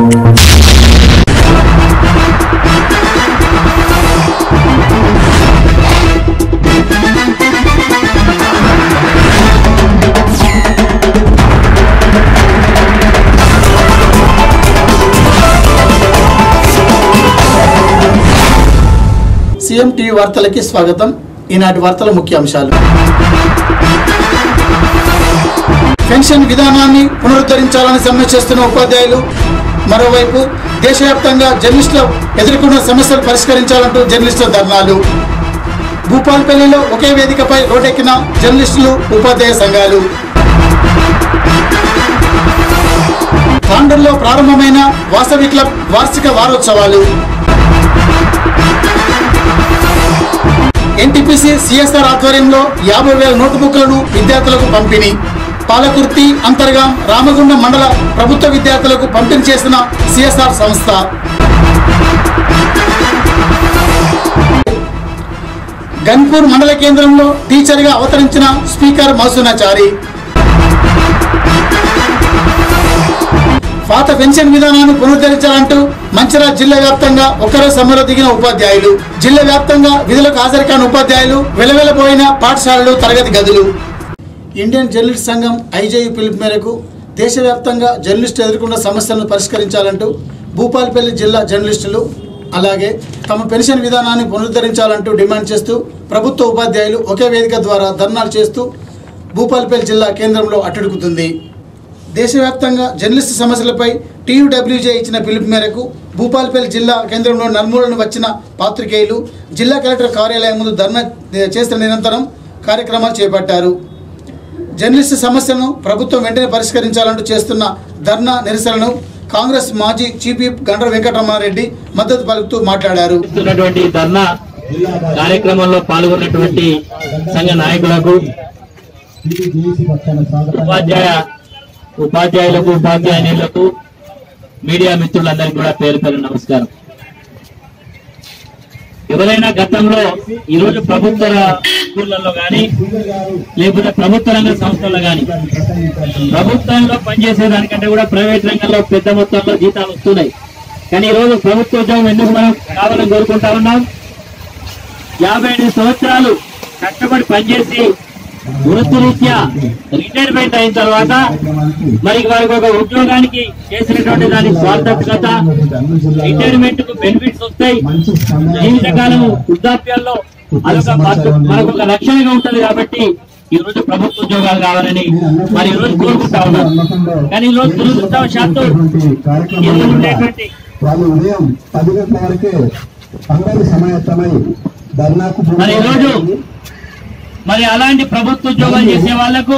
CM TV వార్తలకి స్వాగతం ఈనాటి వార్తల ముఖ్యాంశాలు పెన్షన్ విధానాన్ని పునరుద్ధరించాలని సమ్మె చేస్తున్న ఉపాధ్యాయులు మరోవైపు దేశవ్యాప్తంగా జర్నలిస్టులు ఎదుర్కొన్న సమస్యలు పరిష్కరించాలంటూ జర్నలిస్టుల ధర్నాలు భూపాల్పల్లిలో ఒకే వేదికపై రోడ్డెక్కిన జర్నలిస్టులు ఉపాధ్యాయ సంఘాలు తాండూరులో ప్రారంభమైన వాసవి క్లబ్ వార్షిక వారోత్సవాలు ఎన్టీపీసీ సిఎస్ఆర్ ఆధ్వర్యంలో యాభై వేల నోటుబుక్లను విద్యార్థులకు పంపిణీ పాలకుర్తి అంతర్గాం రామగుండం మండల ప్రభుత్వ విద్యార్థులకు పంపిణీ చేసిన సిఎస్ఆర్ సంస్థ గన్పూర్ మండల కేంద్రంలో టీచర్గా అవతరించిన స్పీకర్ మౌసునాచారి పాత పెన్షన్ విధానాన్ని పునరుద్ధరించాలంటూ మంచిర్యాల జిల్లా వ్యాప్తంగా ఒక్కరో సమ్మెలో దిగిన ఉపాధ్యాయులు జిల్లా వ్యాప్తంగా విధులకు హాజరు కాని ఉపాధ్యాయులు వెలవెలబోయిన పాఠశాలలు తరగతి గదులు ఇండియన్ జర్నలిస్ట్ సంఘం ఐజేయు పిలుపు మేరకు దేశవ్యాప్తంగా జర్నలిస్టు ఎదుర్కొన్న సమస్యలను పరిష్కరించాలంటూ భూపాలపల్లి జిల్లా జర్నలిస్టులు అలాగే తమ పెన్షన్ విధానాన్ని పునరుద్ధరించాలంటూ డిమాండ్ చేస్తూ ప్రభుత్వ ఉపాధ్యాయులు ఒకే వేదిక ద్వారా ధర్నాలు చేస్తూ భూపాలపల్లి జిల్లా కేంద్రంలో అట్టడుగుతుంది దేశవ్యాప్తంగా జర్నలిస్టు సమస్యలపై టీయూడబ్ల్యూజే ఇచ్చిన పిలుపు మేరకు భూపాలపల్లి జిల్లా కేంద్రంలో నలుమూలను వచ్చిన పాత్రికేయులు జిల్లా కలెక్టర్ కార్యాలయం ముందు ధర్నా చేసిన నిరంతరం కార్యక్రమాలు చేపట్టారు జర్నలిస్టు సమస్యను ప్రభుత్వం వెంటనే పరిష్కరించాలంటూ చేస్తున్న ధర్నా నిరసనను కాంగ్రెస్ మాజీ చీఫ్ విప్ గండ్ర వెంకటరమారెడ్డి మద్దతు పలుకుతూ మాట్లాడారు చేస్తున్నటువంటి ధర్నా కార్యక్రమంలో పాల్గొన్నటువంటి సంఘ నాయకులకు ఉపాధ్యాయ ఉపాధ్యాయులకు ఉపాధ్యాయులకు మీడియా మిత్రులందరికీ కూడా పేరు పేరు నమస్కారం ఎవరైనా గతంలో ఈరోజు ప్రభుత్వ స్కూళ్ళల్లో కానీ లేకపోతే ప్రభుత్వ రంగ సంస్థల్లో కానీ ప్రభుత్వంలో పనిచేసే దానికంటే కూడా ప్రైవేట్ రంగంలో పెద్ద మొత్తంలో జీతాలు వస్తున్నాయి కానీ ఈరోజు ప్రభుత్వ ఉద్యోగం ఎందుకు మనం కావాలని కోరుకుంటా ఉన్నాం యాభై ఐదు సంవత్సరాలు కష్టపడి పనిచేసి వృత్తిరీత్యా రిటైర్మెంట్ అయిన తర్వాత మరి వారికి ఒక ఉద్యోగానికి చేసినటువంటి దాని స్వార్థకత రిటైర్మెంట్ కు బెనిఫిట్స్ వస్తాయి జీవితకాలం వృద్ధాప్యాల్లో అదొక పద్ధ- మనకు ఒక రక్షణగా ఉంటది కాబట్టి ఈ రోజు ప్రభుత్వ ఉద్యోగాలు కావాలని మరి ఈ రోజు కోరుకుంటా ఉన్నాం కానీ ఈ రోజు దురదృష్టవశాత్తు ఎందుకు ఉండేటువంటి వాళ్ళు ఉదయం పది గంటల వరకే అందరూ సమాయత్తమై ధర్నాకు మరి ఈ రోజు మరి అలాంటి ప్రభుత్వ ఉద్యోగాలు చేసే వాళ్లకు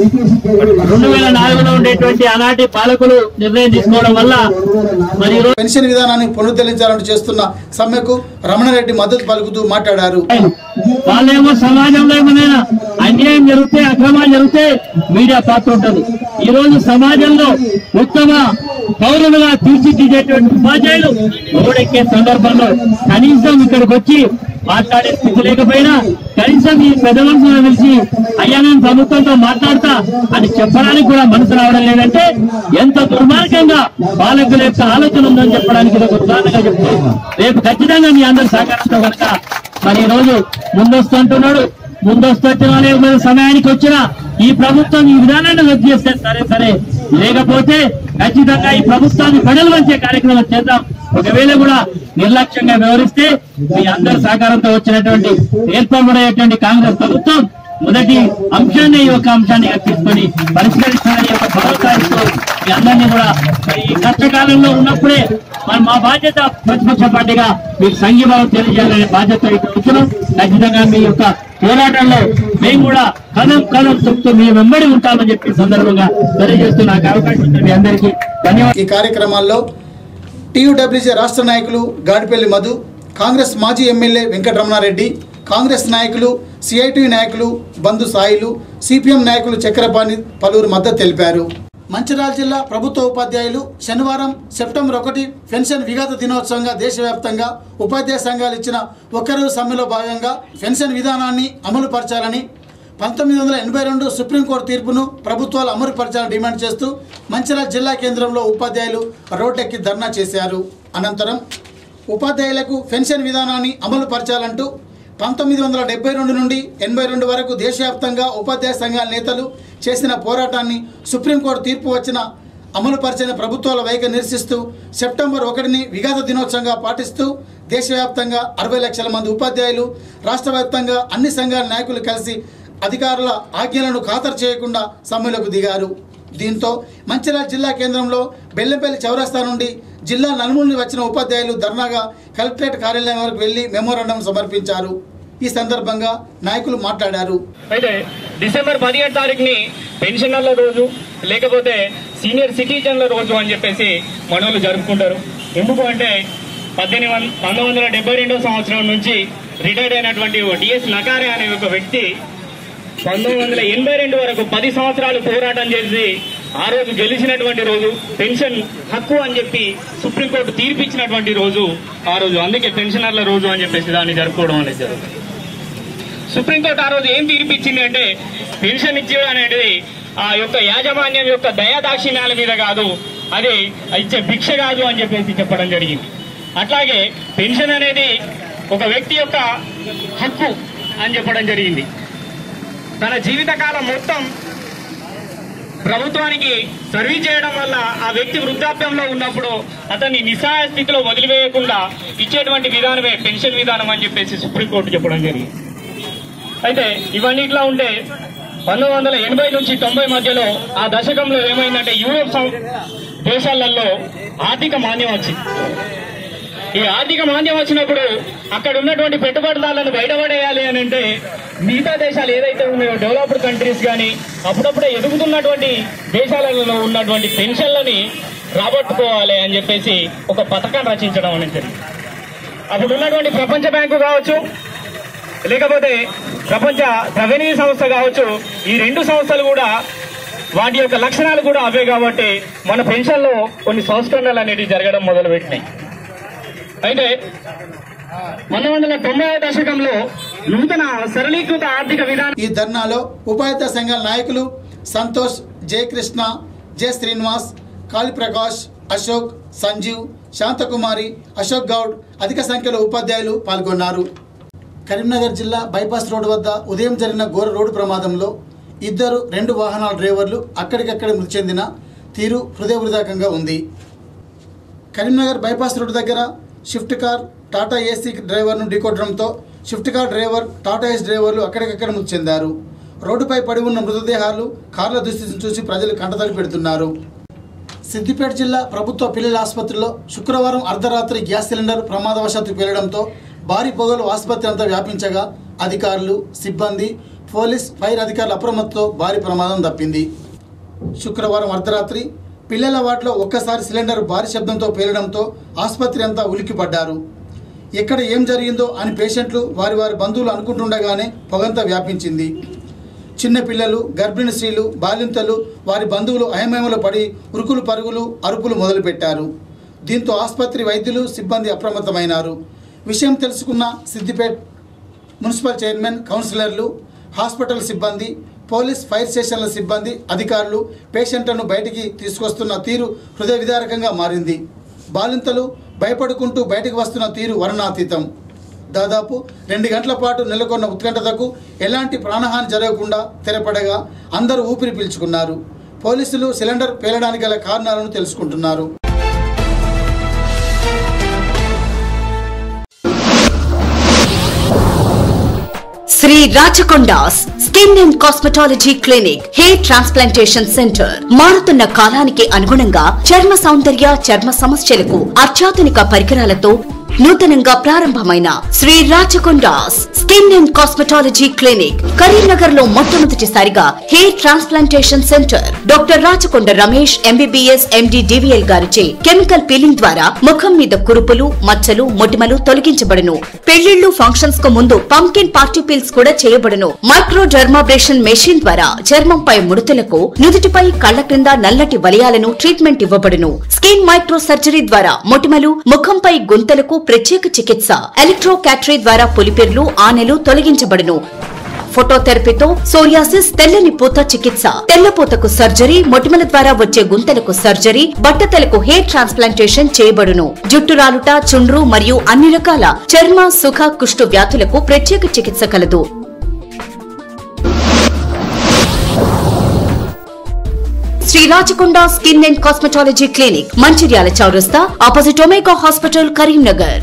రెండు వేల నాలుగులో ఉండేటువంటి ఆనాటి పాలకులు నిర్ణయం తీసుకోవడం వల్ల మరి ఈ రోజు పెన్షన్ విధానాన్ని పునరుద్ధరించాలంటూ చేస్తున్న సమ్మెకు రమణారెడ్డి మద్దతు పలుకుతూ మాట్లాడారు వాళ్ళేమో సమాజంలో ఏమైనా అన్యాయం జరిగితే అక్రమాలు జరిగితే మీడియా పాత్ర ఉంటుంది ఈ రోజు సమాజంలో ఉత్తమ పౌరులుగా తీర్చిదిద్దేటువంటి ఉపాధ్యాయులు ఓడెక్కే సందర్భంలో కనీసం ఇక్కడికి వచ్చి మాట్లాడే స్థితి లేకపోయినా కనీసం ఈ పెద్ద మనుషులను పిలిచి అయ్యా నేను ప్రభుత్వంతో మాట్లాడతా అని చెప్పడానికి కూడా మనసు రావడం లేదంటే ఎంత దుర్మార్గంగా పాలకుల యొక్క ఆలోచన ఉందని చెప్పడానికి ఇది ఒక ఉదాహరణగా చెప్తూ రేపు ఖచ్చితంగా మీ అందరి సహకారంతో కనుక మరి ఈ రోజు ముందస్తు అంటున్నాడు ముందస్తు వచ్చిన వాళ్ళే మన సమయానికి వచ్చిన ఈ ప్రభుత్వం ఈ విధానాన్ని రద్దు చేస్తే సరే సరే లేకపోతే ఖచ్చితంగా ఈ ప్రభుత్వాన్ని పడలు వంచే కార్యక్రమం చేద్దాం ఒకవేళ కూడా నిర్లక్ష్యంగా వ్యవహరిస్తే మీ అందరి సహకారంతో వచ్చినటువంటి ఏర్పడబడేటువంటి కాంగ్రెస్ ప్రభుత్వం మొదటి అంశాన్ని ఈ యొక్క అంశాన్ని తీసుకొని పరిష్కరించాలని యొక్క భరోసా ఇస్తూ మీ అందరినీ కూడా మరి ఈ కష్టకాలంలో ఉన్నప్పుడే మరి మా బాధ్యత ప్రతిపక్ష పార్టీగా మీకు సంఘీభావం తెలియజేయాలనే బాధ్యత ఇక్కడ వచ్చినాం ఖచ్చితంగా మీ యొక్క పోరాటంలో మేము కూడా కథం కథం చెప్తూ మీ వెంబడి ఉంటామని చెప్పి ఈ సందర్భంగా తెలియజేస్తూ నాకు అవకాశం ఇచ్చిన మీ అందరికీ ధన్యవాదాలు ఈ కార్యక్రమాల్లో టీయూడబ్ల్యూజే రాష్ట్ర నాయకులు గాడిపల్లి మధు కాంగ్రెస్ మాజీ ఎమ్మెల్యే వెంకటరమణారెడ్డి కాంగ్రెస్ నాయకులు సిఐటి నాయకులు బంధు సాయిలు సిపిఎం నాయకులు చక్రపాణి పలువురు మద్దతు తెలిపారు మంచిర్యాల జిల్లా ప్రభుత్వ ఉపాధ్యాయులు శనివారం సెప్టెంబర్ ఒకటి పెన్షన్ విఘాత దినోత్సవంగా దేశవ్యాప్తంగా ఉపాధ్యాయ సంఘాలు ఇచ్చిన ఒక్కరోజు సమ్మెలో భాగంగా పెన్షన్ విధానాన్ని అమలు పరచాలని పంతొమ్మిది వందల ఎనభై రెండు సుప్రీంకోర్టు తీర్పును ప్రభుత్వాలు అమలుపరచాలని డిమాండ్ చేస్తూ మంచిర్యాల జిల్లా కేంద్రంలో ఉపాధ్యాయులు రోడ్డెక్కి ధర్నా చేశారు అనంతరం ఉపాధ్యాయులకు పెన్షన్ విధానాన్ని అమలు పరచాలంటూ పంతొమ్మిది వందల డెబ్బై రెండు నుండి ఎనభై రెండు వరకు దేశవ్యాప్తంగా ఉపాధ్యాయ సంఘాల నేతలు చేసిన పోరాటాన్ని సుప్రీంకోర్టు తీర్పు వచ్చిన అమలు పరిచిన ప్రభుత్వాల వైఖరి నిరసిస్తూ సెప్టెంబర్ ఒకటిని విఘాత దినోత్సవంగా పాటిస్తూ దేశవ్యాప్తంగా అరవై లక్షల మంది ఉపాధ్యాయులు రాష్ట్ర వ్యాప్తంగా అన్ని సంఘాల నాయకులు కలిసి అధికారుల ఆజ్ఞలను ఖాతరు చేయకుండా సమ్మెలకు దిగారు దీంతో మంచిర్యాల జిల్లా కేంద్రంలో బెల్లంపల్లి చౌరస్తా నుండి జిల్లా నలుమూల నుండి వచ్చిన ఉపాధ్యాయులు ధర్నాగా కలెక్టరేట్ కార్యాలయం వరకు వెళ్లి మెమోరాండం సమర్పించారు ఈ సందర్భంగా నాయకులు మాట్లాడారు అయితే డిసెంబర్ పదిహేడు తారీఖుని పెన్షనర్ల రోజు లేకపోతే సీనియర్ సిటిజన్ల రోజు అని చెప్పేసి మనోళ్ళు జరుపుకుంటారు ఎందుకు అంటే పద్దెనిమిది వంద పంతొమ్మిది వందల డెబ్బై రెండో సంవత్సరం నుంచి రిటైర్డ్ అయినటువంటి డిఎస్ నకారే అనే ఒక వ్యక్తి పంతొమ్మిది వందల ఎనభై రెండు వరకు పది సంవత్సరాలు పోరాటం చేసి ఆ రోజు గెలిచినటువంటి రోజు పెన్షన్ హక్కు అని చెప్పి సుప్రీంకోర్టు తీర్పిచ్చినటువంటి రోజు ఆ రోజు అందుకే పెన్షనర్ల రోజు అని చెప్పేసి దాన్ని జరుపుకోవడం అనేది జరుగుతుంది సుప్రీంకోర్టు ఆ రోజు ఏం తీర్పిచ్చింది అంటే పెన్షన్ ఇచ్చేది అనేది ఆ యొక్క యాజమాన్యం యొక్క దయాదాక్షిణ్యాల మీద కాదు అది ఇచ్చే భిక్ష కాదు అని చెప్పేసి చెప్పడం జరిగింది అట్లాగే పెన్షన్ అనేది ఒక వ్యక్తి యొక్క హక్కు అని చెప్పడం జరిగింది తన జీవితకాలం మొత్తం ప్రభుత్వానికి సర్వీస్ చేయడం వల్ల ఆ వ్యక్తి వృద్ధాప్యంలో ఉన్నప్పుడు అతన్ని నిస్సహాయ స్థితిలో వదిలివేయకుండా ఇచ్చేటువంటి విధానమే పెన్షన్ విధానం అని చెప్పేసి సుప్రీంకోర్టు చెప్పడం జరిగింది అయితే ఇవన్నీ ఇట్లా ఉంటే పంతొమ్మిది వందల ఎనభై నుంచి తొంభై మధ్యలో ఆ దశకంలో ఏమైందంటే యూరోప్ సం- దేశాలలో ఆర్థిక మాంద్యం వచ్చింది ఈ ఆర్థిక మాంద్యం వచ్చినప్పుడు అక్కడ ఉన్నటువంటి పెట్టుబడిదారులను బయటపడేయాలి అని అంటే మిగతా దేశాలు ఏదైతే ఉన్నాయో డెవలప్డ్ కంట్రీస్ కానీ అప్పుడప్పుడే ఎదుగుతున్నటువంటి దేశాలలో ఉన్నటువంటి పెన్షన్లని రాబట్టుకోవాలి అని చెప్పేసి ఒక పథకాన్ని రచించడం అనేది జరిగింది అప్పుడు ఉన్నటువంటి ప్రపంచ బ్యాంకు కావచ్చు లేకపోతే ప్రపంచ రెవెన్యూ సంస్థ కావచ్చు ఈ రెండు సంస్థలు కూడా వాటి యొక్క లక్షణాలు కూడా అవే కాబట్టి మన పెన్షన్లో కొన్ని సంస్కరణలు అనేవి జరగడం మొదలుపెట్టినాయి అయితే పంతొమ్మిది వందల తొంభై దశకంలో నూతన సరళీకృత ఆర్థిక విధానం ఈ ధర్నాలో ఉపాధ్యాయ సంఘాల నాయకులు సంతోష్ జయకృష్ణ జె శ్రీనివాస్ కాళీప్రకాష్ అశోక్ సంజీవ్ శాంతకుమారి అశోక్ గౌడ్ అధిక సంఖ్యలో ఉపాధ్యాయులు పాల్గొన్నారు కరీంనగర్ జిల్లా బైపాస్ రోడ్డు వద్ద ఉదయం జరిగిన ఘోర రోడ్డు ప్రమాదంలో ఇద్దరు రెండు వాహనాల డ్రైవర్లు అక్కడికక్కడే మృతి చెందిన తీరు హృదయవృదాకంగా ఉంది కరీంనగర్ బైపాస్ రోడ్డు దగ్గర షిఫ్ట్ కార్ టాటా ఏసీ డ్రైవర్ను ఢీకొట్టడంతో swift car driver Tata AC డ్రైవర్లు అక్కడికక్కడ మృతి చెందారు రోడ్డుపై పడి ఉన్న మృతదేహాలు కార్ల దుస్థితిని చూసి ప్రజలు కంటతడి పెడుతున్నారు సిద్దిపేట జిల్లా ప్రభుత్వ పిల్లల ఆసుపత్రిలో శుక్రవారం అర్ధరాత్రి గ్యాస్ సిలిండర్ ప్రమాదవశాత్తు పేలడంతో భారీ పొగలు ఆసుపత్రి అంతా వ్యాపించగా అధికారులు సిబ్బంది పోలీస్ ఫైర్ అధికారుల అప్రమత్తతో భారీ ప్రమాదం తప్పింది శుక్రవారం అర్ధరాత్రి పిల్లల వార్డులో ఒక్కసారి సిలిండర్ భారీ శబ్దంతో పేలడంతో ఆసుపత్రి అంతా ఉలిక్కిపడ్డారు ఎక్కడ ఏం జరిగిందో అని పేషెంట్లు వారి వారి బంధువులు అనుకుంటుండగానే పొగంతా వ్యాపించింది చిన్న పిల్లలు గర్భిణీ స్త్రీలు బాలింతలు వారి బంధువులు అయమయములు పడి ఉరుకులు పరుగులు అరుపులు మొదలుపెట్టారు దీంతో ఆసుపత్రి వైద్యులు సిబ్బంది అప్రమత్తమైనారు విషయం తెలుసుకున్న సిద్దిపేట్ మున్సిపల్ చైర్మన్ కౌన్సిలర్లు హాస్పిటల్ సిబ్బంది పోలీస్ ఫైర్ స్టేషన్ల సిబ్బంది అధికారులు పేషెంట్లను బయటికి తీసుకొస్తున్న తీరు హృదయ విదారకంగా మారింది బాలింతలు భయపడుకుంటూ బయటకు వస్తున్న తీరు వర్ణాతీతం దాదాపు రెండు గంటల పాటు నెలకొన్న ఉత్కంఠతకు ఎలాంటి ప్రాణహాని జరగకుండా తెరపడగా అందరూ ఊపిరి పీల్చుకున్నారు పోలీసులు సిలిండర్ పేలడానికి గల కారణాలను తెలుసుకుంటున్నారు Sri Rachakonda's skin and cosmetology clinic hair transplantation centre మారుతున్న కాలానికి అనుగుణంగా చర్మ సౌందర్య చర్మ సమస్యలకు అత్యాధునిక పరికరాలతో నూతనంగా ప్రారంభమైన Sri Rachakonda's skin and cosmetology clinic Karimnagar లో మొట్టమొదటిసారిగా hair transplantation centre doctor Rachakonda Ramesh MBBS MD DVL గారిచే కెమికల్ పీలింగ్ ద్వారా ముఖం మీద కురుపులు మచ్చలు మొటిమలు తొలగించబడును పెళ్లిళ్లు ఫంక్షన్స్ కు ముందు పంకిన్ పార్టీ పీల్స్ కూడా చేయబడును మైక్రో డర్మాబ్రేషన్ మెషిన్ ద్వారా చర్మంపై ముడతలకు నుదుటిపై కళ్ల క్రింద నల్లటి వలయాలను ట్రీట్మెంట్ ఇవ్వబడును స్కిన్ మైక్రో సర్జరీ ద్వారా మొటిమలు ముఖంపై గుంతలకు ప్రత్యేక చికిత్స ఎలక్ట్రో క్యాటరీ ద్వారా పులిపిర్లు ఆనెలు తొలగించబడును ఫోటోథెరపీతో సోరియాసిస్ తెల్లని పూత చికిత్స తెల్లపూతకు సర్జరీ మొటిమల ద్వారా వచ్చే గుంతలకు సర్జరీ బట్టతలకు హెయిర్ ట్రాన్స్ప్లాంటేషన్ చేయబడును జుట్టు రాలుట చుండ్రు మరియు అన్ని రకాల చర్మ సుఖ కుష్టు వ్యాధులకు ప్రత్యేక చికిత్స కలదు Sri Rachakonda skin and cosmetology clinic Mancherial Chowrasta opposite Omega hospital Karimnagar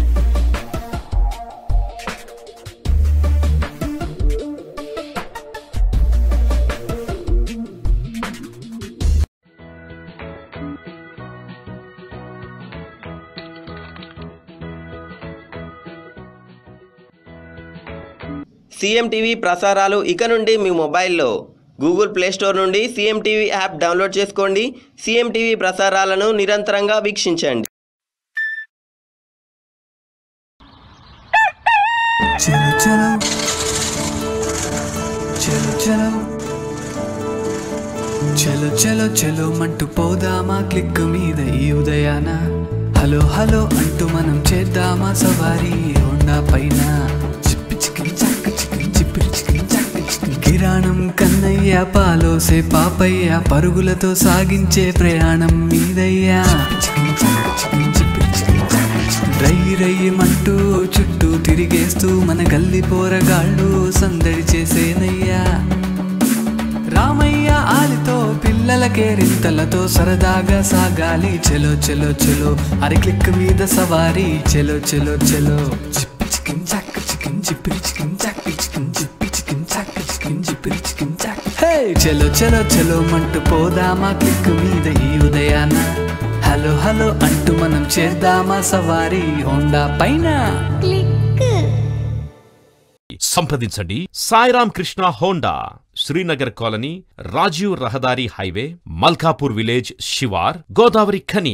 CM TV ప్రసారాలు ఇక నుండి మీ మొబైల్లో గూగుల్ ప్లే స్టోర్ నుండి సీఎం టీవీ యాప్ డౌన్లోడ్ చేసుకోండి సీఎం టీవీ ప్రసారాలను నిరంతరంగా వీక్షించండి చలో చలో చలో చలో చలో చలో చలో మంటూ పోదామా క్లిక్ మీద ఈ ఉదయాన హలో హలో అంటూ మనం చేద్దామా సవారీ హోండా పైన చిప్పి చికిన్ చక్క చికిన్ చిప్పిరి చికిన్ చక్క చికిన్ కిరాణం కన్నయ్య పాలోసే పాపయ్య పరుగులతో సాగించే ప్రయాణం మీదయ్యా చికిన్ చక్క చికిన్ చిప్పిరి చికిన్ చక్క చికిన్ రై రయ్యమంటూ చుట్టూ తిరిగేస్తూ మన గల్లి పోరగాళ్ళు సందడి చేసేనయ్యా రామయ్య ఆలితో పిల్లల కేరింతలతో సరదాగా సాగాలి చెలో చెలో చెలో అరి క్లిక్ మీద సవారీ చెలో చెలో చెలో చిప్పి చికిన్ చాక్ చికిన్ చిప్పిరి చికిన్ చాక్ చికిన్ చిప్పి చికిన్ చాక్ చికిన్ చిప్పిరి చికిన్ చాక్ హే చెలో చెలో చెలో మంటూ పోదామా క్లిక్ మీద ఈ ఉదయాన హలో హలో అంటూ మనం చేద్దామా సవారీ హోండా పైన సంప్రదించండి సాయిరామ్ కృష్ణ హోండా శ్రీనగర్ కాలనీ రాజీవ్ రహదారి హైవే మల్కాపూర్ విలేజ్ శివార్ Godavarikhani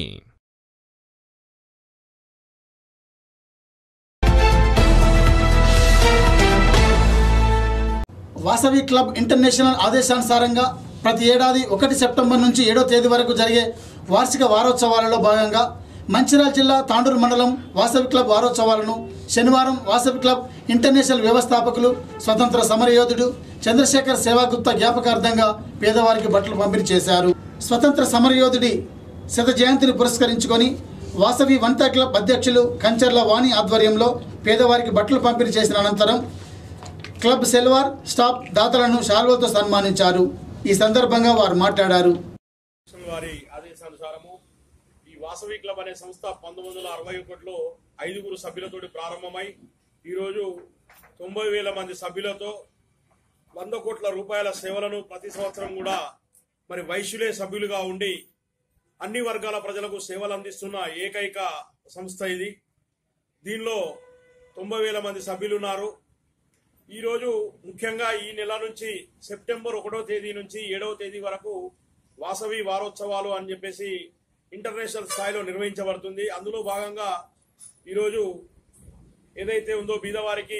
Vasavi club international ఆదేశానుసారంగా ప్రతి ఏడాది ఒకటి సెప్టెంబర్ నుంచి ఏడో తేదీ వరకు జరిగే వార్షిక వారోత్సవాలలో భాగంగా మంచిర్యాల జిల్లా తాండూరు మండలం వాసవి క్లబ్ వారోత్సవాలను శనివారం వాసవి క్లబ్ ఇంటర్నేషనల్ వ్యవస్థాపకులు స్వతంత్ర సమరయోధుడు చంద్రశేఖర్ సేవాగుప్తా జ్ఞాపకార్థంగా పేదవారికి బట్టలు పంపిణీ చేశారు స్వతంత్ర సమరయోధుడి శత జయంతిని పురస్కరించుకొని వాసవి వంట క్లబ్ అధ్యక్షులు కంచర్ల వాణి ఆధ్వర్యంలో పేదవారికి బట్టలు పంపిణీ చేసిన అనంతరం క్లబ్ సెల్వార్ స్టాఫ్ దాతలను శాల్వలతో సన్మానించారు ఈ సందర్భంగా వారు మాట్లాడారు వారి ఆదేశానుసారము ఈ వాసవి క్లబ్ అనే సంస్థ పంతొమ్మిది వందల అరవై ఒకటిలో ఐదుగురు సభ్యులతోటి ప్రారంభమై ఈరోజు తొంభై వేల మంది సభ్యులతో వంద కోట్ల రూపాయల సేవలను ప్రతి సంవత్సరం కూడా మరి వైశ్యులే సభ్యులుగా ఉండి అన్ని వర్గాల ప్రజలకు సేవలు అందిస్తున్న ఏకైక సంస్థ ఇది దీనిలో తొంభై వేల మంది సభ్యులు ఉన్నారు ఈరోజు ముఖ్యంగా ఈ నెల నుంచి సెప్టెంబర్ ఒకటో తేదీ నుంచి ఏడవ తేదీ వరకు వాసవి వారోత్సవాలు అని చెప్పేసి ఇంటర్నేషనల్ స్థాయిలో నిర్వహించబడుతుంది అందులో భాగంగా ఈరోజు ఏదైతే ఉందో బీదవారికి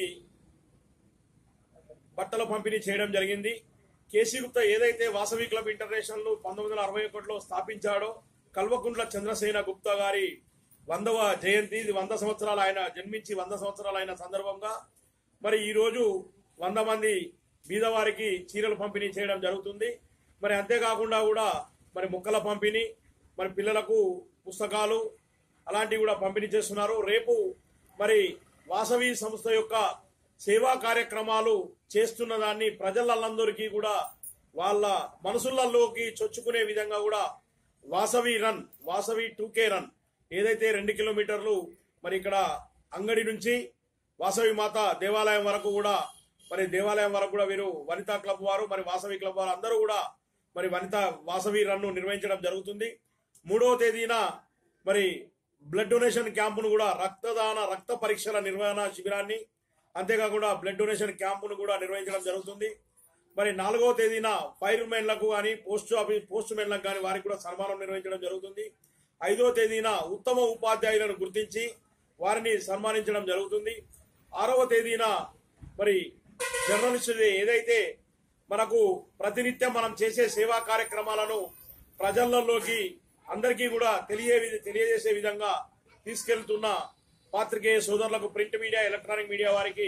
బట్టల పంపిణీ చేయడం జరిగింది కేసీ గుప్తా ఏదైతే వాసవి క్లబ్ ఇంటర్నేషనల్ పంతొమ్మిది వందల అరవై ఒకటిలో స్థాపించాడో కల్వకుంట్ల చంద్రసేన గుప్తా గారి వందవ జయంతి ఇది వంద సంవత్సరాలు ఆయన జన్మించి వంద సంవత్సరాలు అయిన సందర్భంగా మరి ఈ రోజు వంద మంది బీదవారికి చీరలు పంపిణీ చేయడం జరుగుతుంది మరి అంతేకాకుండా కూడా మరి మొక్కల పంపిణీ మరి పిల్లలకు పుస్తకాలు అలాంటివి కూడా పంపిణీ చేస్తున్నారు రేపు మరి వాసవి సంస్థ యొక్క సేవా కార్యక్రమాలు చేస్తున్న దాన్ని ప్రజలందరికీ కూడా వాళ్ళ మనసులలోకి చొచ్చుకునే విధంగా కూడా Vasavi run Vasavi two K run ఏదైతే రెండు కిలోమీటర్లు మరి ఇక్కడ అంగడి నుంచి వాసవి మాత దేవాలయం వరకు కూడా మరి దేవాలయం వరకు కూడా వీరు వనితా క్లబ్ వారు మరి వాసవి క్లబ్ వారు అందరూ కూడా మరి వనిత వాసవి రన్ను నిర్వహించడం జరుగుతుంది మూడవ తేదీన మరి బ్లడ్ డొనేషన్ క్యాంపును కూడా రక్తదాన రక్త పరీక్షల నిర్వహణ శిబిరాన్ని అంతేకాకుండా బ్లడ్ డొనేషన్ క్యాంపును కూడా నిర్వహించడం జరుగుతుంది మరి నాలుగవ తేదీన ఫైర్ మెన్లకు కానీ పోస్ట్ ఆఫీస్ పోస్ట్ మెన్లకు కానీ వారికి కూడా సన్మానం నిర్వహించడం జరుగుతుంది ఐదవ తేదీన ఉత్తమ ఉపాధ్యాయులను గుర్తించి వారిని సన్మానించడం జరుగుతుంది ఆరవ తేదీన మరి జర్నలిస్ట్ డే ఏదైతే మనకు ప్రతినిత్యం మనం చేసే సేవా కార్యక్రమాలను ప్రజలలోకి అందరికీ కూడా తెలియ తెలియజేసే విధంగా తీసుకెళ్తున్న పాత్రికేయ సోదరులకు ప్రింట్ మీడియా ఎలక్ట్రానిక్ మీడియా వారికి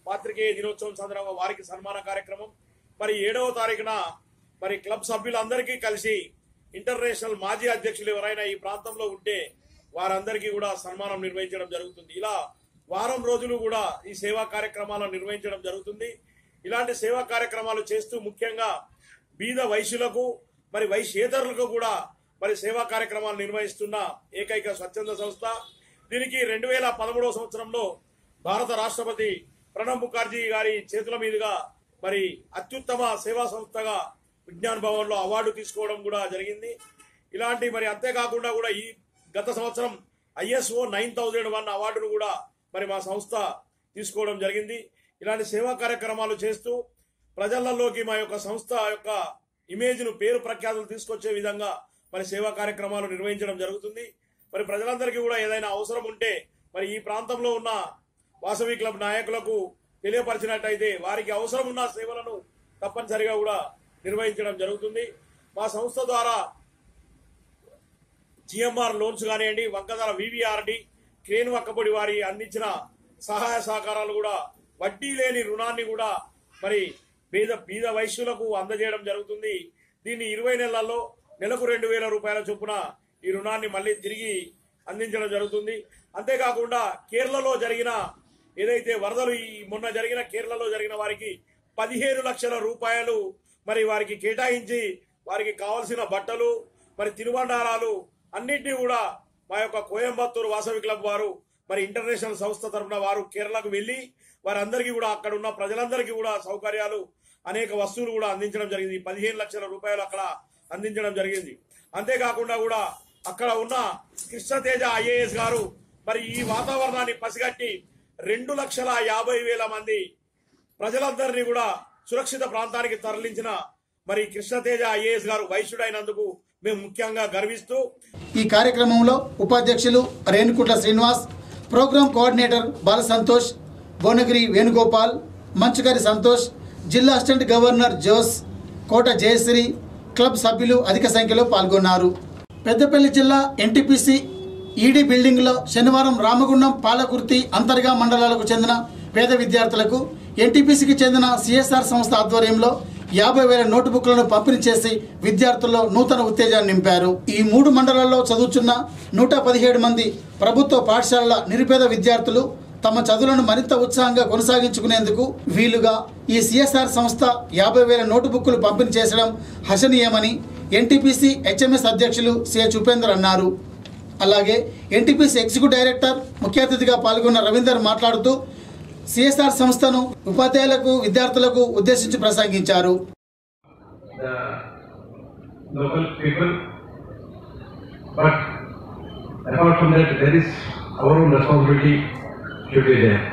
పాత్రికేయ దినోత్సవం సందర్భంగా వారికి సన్మాన కార్యక్రమం మరి ఏడవ తారీఖున మరి క్లబ్ సభ్యులందరికీ కలిసి ఇంటర్నేషనల్ మాజీ అధ్యక్షులు ఎవరైనా ఈ ప్రాంతంలో ఉంటే వారందరికీ కూడా సన్మానం నిర్వహించడం జరుగుతుంది ఇలా వారం రోజులు కూడా ఈ సేవా కార్యక్రమాలను నిర్వహించడం జరుగుతుంది ఇలాంటి సేవా కార్యక్రమాలు చేస్తూ ముఖ్యంగా బీద వైశ్యులకు మరి వైశ్యేతరులకు కూడా మరి సేవా కార్యక్రమాలు నిర్వహిస్తున్న ఏకైక స్వచ్ఛంద సంస్థ దీనికి రెండు వేల పదమూడవ సంవత్సరంలో భారత రాష్ట్రపతి ప్రణబ్ ముఖర్జీ గారి చేతుల మీదుగా మరి అత్యుత్తమ సేవా సంస్థగా విజ్ఞాన్ భవన్ లో అవార్డు తీసుకోవడం కూడా జరిగింది ఇలాంటి మరి అంతేకాకుండా కూడా ఈ గత సంవత్సరం ఐఎస్ఓ నైన్ థౌజండ్ వన్ అవార్డును కూడా మరి మా సంస్థ తీసుకోవడం జరిగింది ఇలాంటి సేవా కార్యక్రమాలు చేస్తూ ప్రజలలోకి మా యొక్క సంస్థ యొక్క ఇమేజ్ ను పేరు ప్రఖ్యాతులు తీసుకొచ్చే విధంగా మరి సేవా కార్యక్రమాలు నిర్వహించడం జరుగుతుంది మరి ప్రజలందరికీ కూడా ఏదైనా అవసరం ఉంటే మరి ఈ ప్రాంతంలో ఉన్న వాసవి క్లబ్ నాయకులకు తెలియపరిచినట్టయితే వారికి అవసరం ఉన్న సేవలను తప్పనిసరిగా కూడా నిర్వహించడం జరుగుతుంది మా సంస్థ ద్వారా జిఎంఆర్ లోన్స్ కానివ్వండి వంకదల వివిఆర్డి క్రేన్ వక్కపొడి వారి అందించిన సహాయ సహకారాలు కూడా వడ్డీ లేని రుణాన్ని కూడా మరి పేద బీద వైశ్యులకు అందజేయడం జరుగుతుంది దీన్ని ఇరవై నెలల్లో నెలకు రెండు వేల రూపాయల చొప్పున ఈ రుణాన్ని మళ్ళీ తిరిగి అందించడం జరుగుతుంది అంతేకాకుండా కేరళలో జరిగిన ఏదైతే వరదలు ఈ మొన్న జరిగిన కేరళలో జరిగిన వారికి పదిహేను లక్షల రూపాయలు మరి వారికి కేటాయించి వారికి కావలసిన బట్టలు మరి తినుబండారాలు అన్నింటినీ కూడా మా యొక్క కోయంబత్తూరు వాసవి క్లబ్ వారు మరి ఇంటర్నేషనల్ సంస్థ తరఫున వారు కేరళకు వెళ్లి వారందరికీ కూడా అక్కడ ఉన్న ప్రజలందరికీ కూడా సౌకర్యాలు అనేక వస్తువులు కూడా అందించడం జరిగింది పదిహేను లక్షల రూపాయలు అక్కడ అందించడం జరిగింది అంతేకాకుండా కూడా అక్కడ ఉన్న కృష్ణతేజ ఐఏఎస్ గారు మరి ఈ వాతావరణాన్ని పసిగట్టి రెండు లక్షల యాభై వేల మంది ప్రజలందరినీ కూడా సురక్షిత ప్రాంతానికి తరలించిన మరి కృష్ణతేజ ఐఏఎస్ గారు వైశ్యుడైనందుకు మేము ముఖ్యంగా గర్విస్తూ ఈ కార్యక్రమంలో ఉపాధ్యక్షులు రేణుకుట్ల శ్రీనివాస్ ప్రోగ్రాం కోఆర్డినేటర్ బాల సంతోష్ భువనగిరి వేణుగోపాల్ మంచుగారి సంతోష్ జిల్లా assistant governor Jose Kota Jayasri club సభ్యులు అధిక సంఖ్యలో పాల్గొన్నారు పెద్దపల్లి జిల్లా ఎన్టీపీసీ ఈడీ బిల్డింగ్లో శనివారం రామగుండం పాలకుర్తి అంతర్గా మండలాలకు చెందిన పేద విద్యార్థులకు ఎన్టీపీసీకి చెందిన సిఎస్ఆర్ సంస్థ ఆధ్వర్యంలో యాభై వేల నోటుబుక్లను పంపిణీ చేసి విద్యార్థుల్లో నూతన ఉత్తేజాన్ని నింపారు ఈ మూడు మండలాల్లో చదువుతున్న నూట పదిహేడు మంది ప్రభుత్వ పాఠశాలల నిరుపేద విద్యార్థులు తమ చదువులను మరింత ఉత్సాహంగా కొనసాగించుకునేందుకు వీలుగా ఈ సిఎస్ఆర్ సంస్థ యాభై వేల నోటుబుక్లు పంపిణీ చేసడం హర్షణీయమని ఎన్టీపీసీ హెచ్ఎంఎస్ అధ్యక్షులు సిహెచ్ ఉపేందర్ అన్నారు అలాగే ఎన్టీపీసీ ఎగ్జిక్యూటివ్ డైరెక్టర్ ముఖ్య అతిథిగా పాల్గొన్న రవీందర్ మాట్లాడుతూ సిఎస్ఆర్ సంస్థను ఉపాధ్యాయులకు విద్యార్థులకు ఉద్దేశించి ప్రసంగించారు the local people. But apart from that, there is our own responsibility should be there.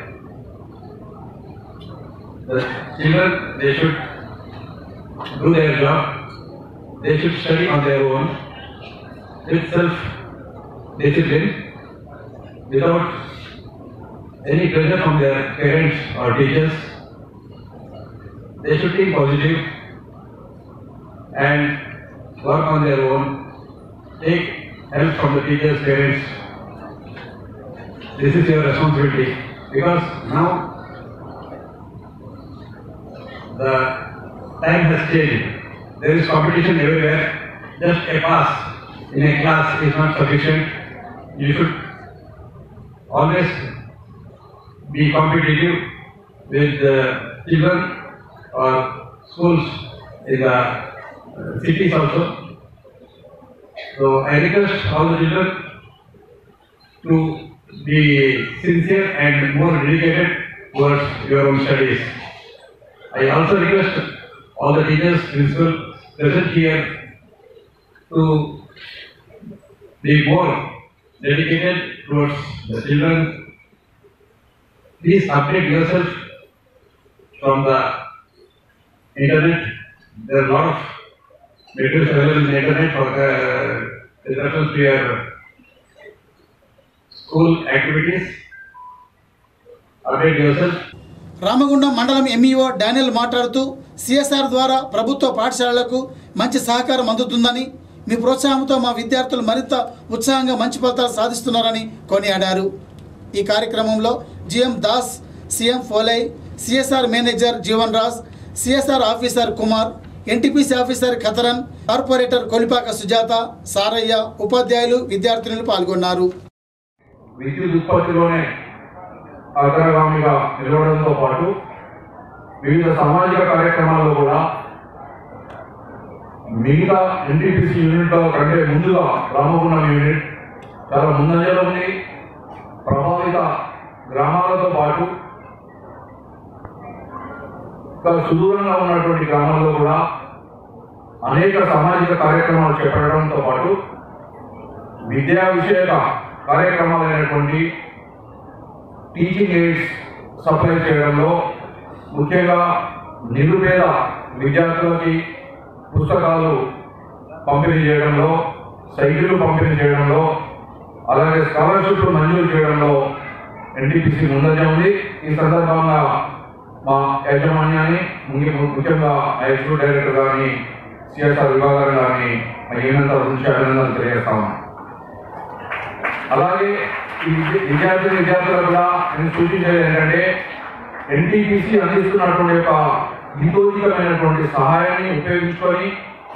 The children, they should do their job. They should study on their own with self-discipline without any pressure from their parents or teachers. They should think positive and work on their own, take help from the teachers, parents. This is your responsibility because now the time has changed. There is competition everywhere. Just a pass in a class is not sufficient. You should always be competitive with the children or schools in the uh, cities also. So I request all the children to be sincere and more dedicated towards your own studies. I also request all the teachers, principal present here to be more dedicated towards the children. Please update yourself from the internet. There are a lot of materials available in the internet for uh, with reference to your school activities. Update yourself. Ramagundam మండలం MEO Daniel మాట్లాడుతూ CSR ద్వారా ప్రభుత్వ పాఠశాలలకు మంచి సహకారం అందుతుందని మీ ప్రోత్సాహంతో మా విద్యార్థులు మరింత ఉత్సాహంగా మంచి ఫలితాలు సాధిస్తున్నారని కొనియాడారు ఈ కార్యక్రమంలో జిఎం దాస్ సీఎం ఫోలై CSR manager Jeevan Raj CSR officer Kumar NTPC officer ఖతరన్ కార్పొరేటర్ కొలిపాక సుజాత సారయ్య ఉపాధ్యాయులు విద్యార్థినులు పాల్గొన్నారు విద్యుత్ ఉత్పత్తిలోనే అగ్రగామిగా నిలవడంతో పాటు వివిధ సామాజిక కార్యక్రమాల్లో కూడా మిగతా ఎన్టీపీసీ యూనిట్ల కంటే ముందుగా రామగుండం యూనిట్ చాలా ముందంజలో ఉంది ప్రభావిత గ్రామాలతో పాటు ఇంకా సుదూరంగా ఉన్నటువంటి గ్రామాల్లో కూడా అనేక సామాజిక కార్యక్రమాలు చేపట్టడంతో పాటు విద్యా విషయక కార్యక్రమాలైనటువంటి టీచింగ్ ఎయిడ్స్ సప్లై చేయడంలో ముఖ్యంగా నిరుపేద విద్యార్థులకి పుస్తకాలు పంపిణీ చేయడంలో సైకిళ్ళు పంపిణీ చేయడంలో అలాగే స్కాలర్షిప్లు మంజూరు చేయడంలో ఎన్టీపీసీ ముందంజ ఉంది ఈ సందర్భంగా మా యాజమాన్యాన్ని ముఖ్య- ముఖ్యంగా మా ఎగ్జిక్యూటివ్ డైరెక్టర్ గారిని సిఎస్ఆర్ విభాగాన్ని గారిని మా యూనియన్ తరఫు నుంచి అభినందనలు తెలియజేస్తాము అలాగే ఈ విద్య- విద్యార్థి విద్యార్థులకు కూడా నేను సూచించేది ఏంటంటే ఎన్టీపీసీ అందిస్తున్నటువంటి యొక్క హితోచితమైనటువంటి సహాయాన్ని ఉపయోగించుకొని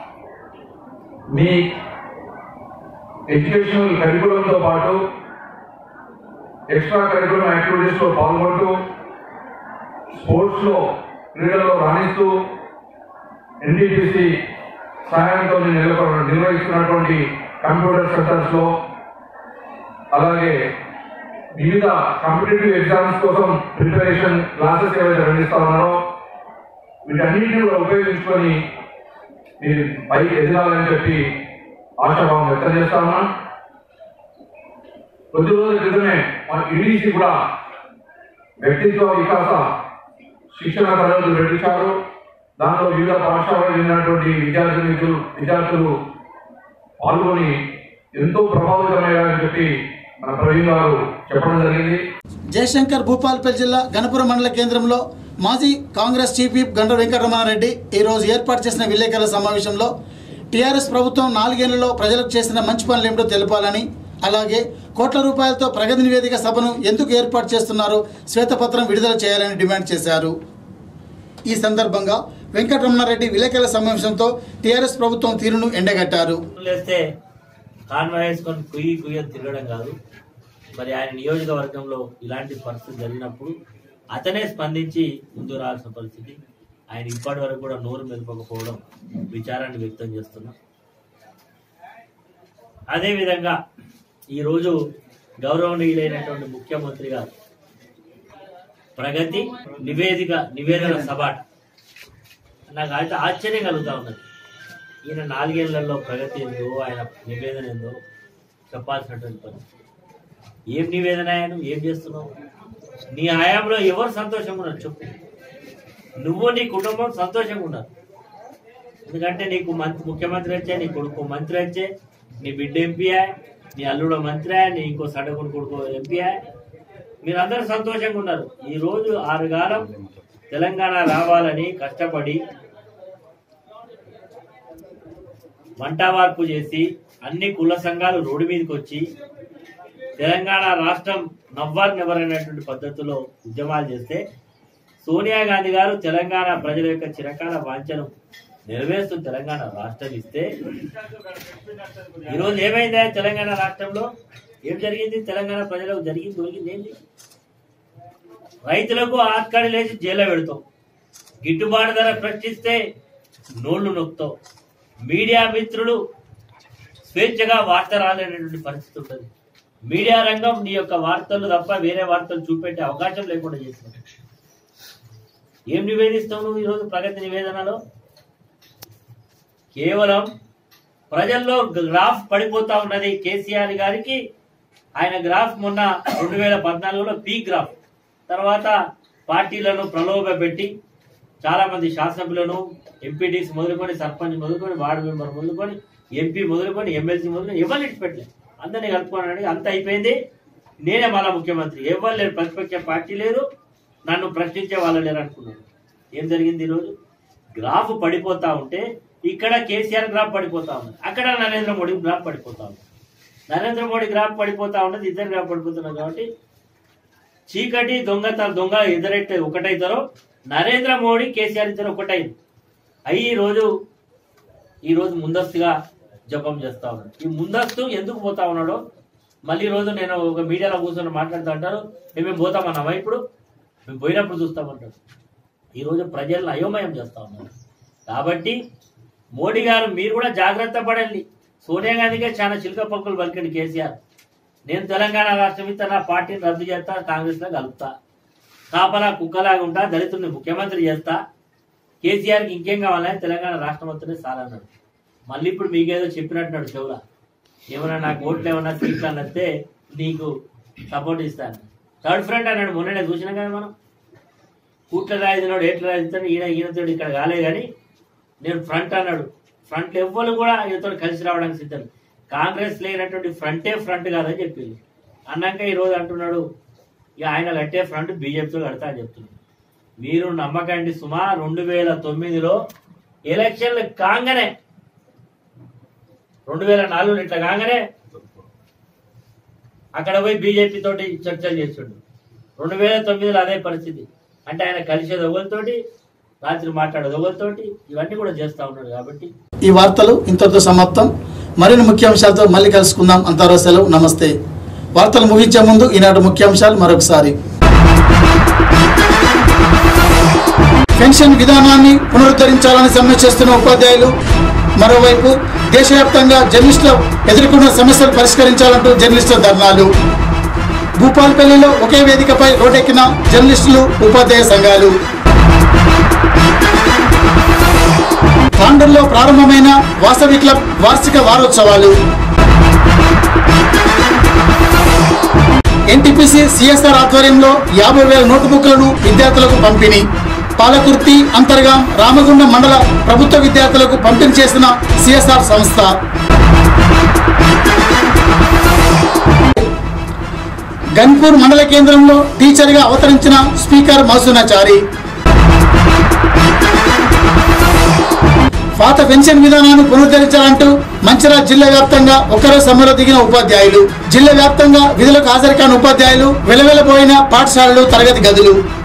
మీ ఎడ్యుకేషనల్ కరికులంతో పాటు ఎక్స్ట్రా కరికులం యాక్టివిటీస్ లో పాల్గొంటూ స్పోర్ట్స్ లో క్రీడల్లో రాణిస్తూ ఎన్టీపీసీ సహాయంతో నిలబ నిర్వహిస్తున్నటువంటి కంప్యూటర్ సెంటర్స్ లో అలాగే వివిధ కాంపిటేటివ్ ఎగ్జామ్స్ కోసం ప్రిపరేషన్ క్లాసెస్ ఏవైతే అందిస్తా ఉన్నారో వీటన్నిటిని కూడా ఉపయోగించుకొని మీరు పైకి ఎదగాలని చెప్పి ఆశాభావం వ్యక్తం చేస్తా ఉన్నాం కొద్ది రోజుల క్రితమే మన ఈడీసీ కూడా వ్యక్తిత్వ వికాస శిక్షణ తరగతులు పెట్టించారు దాంట్లో వివిధ పాఠశాలలో చెందినటువంటి విద్యార్థులు విద్యార్థులు పాల్గొని ఎంతో ప్రభావితమయ్యారని చెప్పి మన ప్రవీణ్ గారు చెప్పడం జరిగింది జయశంకర్ భూపాల్పల్లి జిల్లా గణపురం మండల కేంద్రంలో మాజీ కాంగ్రెస్ చీఫ్ విప్ గండ్ర వెంకటరమణారెడ్డి ఈరోజు ఏర్పాటు చేసిన విలేకరుల సమావేశంలో టీఆర్ఎస్ ప్రభుత్వం నాలుగేళ్లలో ప్రజలకు చేసిన మంచి పనులు ఏమిటో తెలపాలని అలాగే కోట్ల రూపాయలతో ప్రగతి నివేదిక సభను ఎందుకు ఏర్పాటు చేస్తున్నారో శ్వేతపత్రం విడుదల చేయాలని డిమాండ్ చేశారు ఈ సందర్భంగా వెంకటరమణారెడ్డి విలేకరుల సమావేశంతో టీఆర్ఎస్ ప్రభుత్వం తీరును ఎండగట్టారు లేస్తే కాన్వాయ్ వేసుకొని కుయ్యి కుయ్య తిరగడం కాదు మరి ఆయన నియోజకవర్గంలో ఇలాంటి పరిస్థితి జరిగినప్పుడు అతనే స్పందించి ముందు రావాల్సిన పరిస్థితి ఆయన ఇప్పటి వరకు కూడా నోరు మెదపకపోవడం విచారాన్ని వ్యక్తం చేస్తున్నాం అదేవిధంగా ఈరోజు గౌరవనీయులైనటువంటి ముఖ్యమంత్రి గారు ప్రగతి నివేదిక నివేదన సభ నాకు అయితే ఆశ్చర్యం కలుగుతా ఉన్నది ఈయన నాలుగేళ్లలో ప్రగతి ఏందో ఆయన నివేదన ఏందో చెప్పాల్సినటువంటి పని ఏం నివేదన ఆయన ఏం చేస్తున్నావు నీ హయాంలో ఎవరు సంతోషంగా ఉన్నారు చెప్పు నువ్వు నీ కుటుంబం సంతోషంగా ఉన్నారు ఎందుకంటే నీకు మంత్రి ముఖ్యమంత్రి వచ్చే నీ కొడుకు మంత్రి వచ్చే నీ బిడ్డ ఎంపీ నీ అల్లుడు మంత్రి నీ ఇంకో సడగుడు కొడుకు ఎంపీ మీరందరూ సంతోషంగా ఉన్నారు ఈ రోజు ఆరు కాలం తెలంగాణ రావాలని కష్టపడి వంట వార్పు చేసి అన్ని కుల సంఘాలు రోడ్డు మీదకి వచ్చి తెలంగాణ రాష్ట్రం నవ్వారు నెవరైనటువంటి పద్ధతిలో ఉద్యమాలు చేస్తే సోనియా గాంధీ గారు తెలంగాణ ప్రజల యొక్క చిరకాల వాంఛను నెరవేరుస్తూ తెలంగాణ రాష్ట్రం ఇస్తే ఈరోజు ఏమైందా తెలంగాణ రాష్ట్రంలో ఏం జరిగింది తెలంగాణ ప్రజలకు జరిగింది జరిగింది ఏంటి రైతులకు ఆత్కాడి లేచి జైల్లో పెడతాం గిట్టుబాటు ధర ప్రశ్నిస్తే నోళ్లు నొక్కుతాం మీడియా మిత్రులు స్వేచ్ఛగా వార్త రాలేనటువంటి పరిస్థితి ఉంటుంది మీడియా రంగం నీ యొక్క వార్తలు తప్ప వేరే వార్తలు చూపెట్టే అవకాశం లేకుండా చేస్తుంది ఏం నివేదిస్తావు నువ్వు ఈరోజు ప్రగతి నివేదనలో కేవలం ప్రజల్లో గ్రాఫ్ పడిపోతా ఉన్నది కేసీఆర్ గారికి ఆయన గ్రాఫ్ మొన్న రెండు వేల పద్నాలుగులో పీ గ్రాఫ్ తర్వాత పార్టీలను ప్రలోభ పెట్టి చాలా మంది శాసనసభ్యులను ఎంపీటీస్ మొదలుకొని సర్పంచ్ మొదలుకొని వార్డు మెంబర్ మొదలుకొని ఎంపీ మొదలుకొని ఎమ్మెల్సీ మొదలుకొని ఎవరు ఇటు పెట్టలేదు అందరినీ కలుపుకోనని అంత అయిపోయింది నేనే మళ్ళా ముఖ్యమంత్రి ఎవరు లేరు ప్రతిపక్ష పార్టీ లేదు నన్ను ప్రశ్నించే వాళ్ళు లేరు అనుకున్నాను ఏం జరిగింది ఈరోజు గ్రాఫ్ పడిపోతా ఉంటే ఇక్కడ కేసీఆర్ గ్రాఫ్ పడిపోతా ఉంది అక్కడ నరేంద్ర మోడీ గ్రాఫ్ పడిపోతా ఉంది నరేంద్ర మోడీ గ్రాఫ్ పడిపోతా ఉన్నది ఇద్దరు గ్రాఫ్ పడిపోతున్నారు కాబట్టి చీకటి దొంగత దొంగ ఎదురైతే ఒకటైతారో నరేంద్ర మోడీ కేసీఆర్ ఇద్దరు ఒకటైంది అయ్యి ఈ రోజు ఈ రోజు ముందస్తుగా జపం చేస్తా ఉన్నాడు ఈ ముందస్తు ఎందుకు పోతా ఉన్నాడో మళ్ళీ ఈ రోజు నేను ఒక మీడియాలో కూర్చొని మాట్లాడుతూ అంటారు "ఏ, మేము పోతామన్నామా ఇప్పుడు మేము పోయినప్పుడు చూస్తామంటాడు ఈ రోజు ప్రజలను అయోమయం చేస్తా ఉన్నారు కాబట్టి మోడీ గారు మీరు కూడా జాగ్రత్త పడండి సోనియా గాంధీకే చాలా చిలుక పక్కులు పలికండి కేసీఆర్ నేను తెలంగాణ రాష్ట్రం ఇస్తే నా పార్టీని రద్దు చేస్తా కాంగ్రెస్ లో కలుపుతా కాపలా కుక్కలాగా ఉంటా దళితుడిని ముఖ్యమంత్రి చేస్తా కేసీఆర్కి ఇంకేం కావాలని తెలంగాణ రాష్ట్రం వస్తేనే సార్ అన్నాడు మళ్ళీ ఇప్పుడు మీకేదో చెప్పినట్టున్నాడు చెవులా ఏమన్నా నాకు ఓట్లు ఏమన్నా సీట్లు అన్నస్తే నీకు సపోర్ట్ ఇస్తాను థర్డ్ ఫ్రంట్ అన్నాడు మొన్ననే చూసినా కదా మనం కూట్ల రాయినాడు ఎట్ల రాయిస్తాడు ఈయన ఈయనతో ఇక్కడ కాలే కానీ నేను ఫ్రంట్ అన్నాడు ఫ్రంట్ ఎవ్వరు కూడా ఈయనతో కలిసి రావడానికి సిద్ధం కాంగ్రెస్ లేనటువంటి ఫ్రంటే ఫ్రంట్ కాదని చెప్పింది అన్నాక ఈ రోజు అంటున్నాడు ఇక ఆయన కట్టే ఫ్రంట్ బీజేపీతో కడతా అని చెప్తున్నాడు మీరు నమ్మకండి సుమా రెండు వేల తొమ్మిదిలో ఎలక్షన్లు కాగానే రెండు వేల నాలుగులో ఇట్లా కాగానే అక్కడ పోయి బీజేపీ తోటి చర్చలు చేస్తుండు రెండు వేల తొమ్మిదిలో అదే పరిస్థితి అంటే ఆయన కలిసేది ఒకరితోటి రాత్రి మాట్లాడేది ఒకరితోటి ఇవన్నీ కూడా చేస్తా ఉన్నాడు కాబట్టి ఈ వార్తలు ఇంతటితో సమాప్తం మరిన్ని ముఖ్యాంశాలతో మళ్ళీ కలుసుకుందాం అంతవరకు సెలవు నమస్తే వార్తలు ముగించే ముందు ఈనాటి ముఖ్యాంశాలు మరొకసారి పెన్షన్ విధానాన్ని పునరుద్ధరించాలని సమ్మె చేస్తున్న ఉపాధ్యాయులు మరోవైపు దేశవ్యాప్తంగా జర్నలిస్టులు ఎదుర్కొన్న సమస్యలు పరిష్కరించాలంటూ జర్నలిస్టుల ధర్నాలు భూపాల్పల్లిలో ఒకే వేదికపై రోడ్డెక్కిన జర్నలిస్టులు ఉపాధ్యాయ సంఘాలు తాండూరులో ప్రారంభమైన వాసవి క్లబ్ వార్షిక వారోత్సవాలు ఎన్టీపీసీ సిఎస్ఆర్ ఆధ్వర్యంలో యాభై వేల నోటుబుక్లను విద్యార్థులకు పంపిణీ పాలకుర్తి అంతర్గాం రామగుండం మండల ప్రభుత్వ విద్యార్థులకు పంపిణీ చేసిన సిఎస్ఆర్ సంస్థ గన్పూర్ మండల కేంద్రంలో టీచర్గా అవతరించిన స్పీకర్ మహసూనాచారి పాత పెన్షన్ విధానాన్ని పునరుద్ధరించాలంటూ మంచిర్యాల జిల్లా వ్యాప్తంగా ఒకరో సమ్మెలో దిగిన ఉపాధ్యాయులు జిల్లా వ్యాప్తంగా విధులకు హాజరు కాని ఉపాధ్యాయులు వెలవెలబోయిన పాఠశాలలు తరగతి గదులు